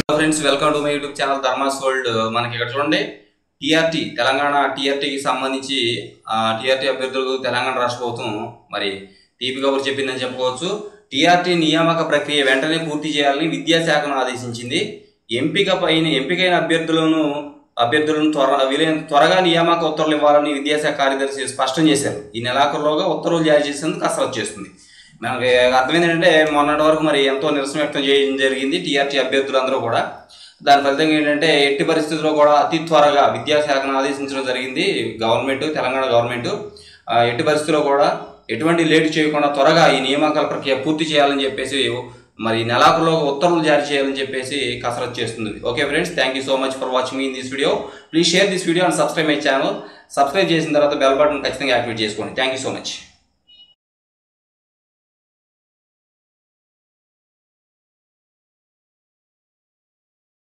friends welcome to my YouTube channel Dharma's world మనకి ఇక్కడ చూడండి టీఆర్టీ తెలంగాణ టీఆర్టీకి సంబంధించి టీఆర్టీ అభ్యర్థులకు తెలంగాణ రాష్ట్ర ప్రభుత్వం మరి తీపి కబురు చెప్పిందని చెప్పుకోవచ్చు టీఆర్టీ నియామక ప్రక్రియ వెంటనే పూర్తి చేయాలని విద్యాశాఖను ఆదేశించింది ఎంపిక పైన ఎంపికైన అభ్యర్థులను అభ్యర్థులను త్వర వీలైన త్వరగా నియామక ఉత్తర్వులు ఇవ్వాలని విద్యాశాఖ కార్యదర్శి స్పష్టం చేశారు ఈ నెలాఖరులోగా ఉత్తర్వులు జారీ చేసేందుకు కసరత్తు చేస్తుంది మనకి అర్థమైంది ఏంటంటే మొన్నటి వరకు మరి ఎంతో నిరసన వ్యక్తం చేయడం జరిగింది టీఆర్టీ అభ్యర్థులందరూ కూడా దాని ఫలితంగా ఏంటంటే ఎట్టి పరిస్థితుల్లో కూడా అతి త్వరగా విద్యాశాఖను ఆదేశించడం జరిగింది గవర్నమెంట్ తెలంగాణ గవర్నమెంట్ ఆ, ఎట్టి పరిస్థితుల్లో కూడా ఎటువంటి లేటు చేయకుండా త్వరగా ఈ నియామకాల ప్రక్రియ పూర్తి చేయాలని చెప్పేసి మరి ఈ నెలాఖరులో ఉత్తర్వులు జారీ చేయాలని చెప్పేసి కసరత్తు చేస్తుంది okay friends thank you so much for watching in this video please share this video and subscribe my channel subscribe చేసిన తర్వాత బెల్ బటన్ ఖచ్చితంగా యాక్టివేట్ చేసుకోండి థ్యాంక్ యూ సో మచ్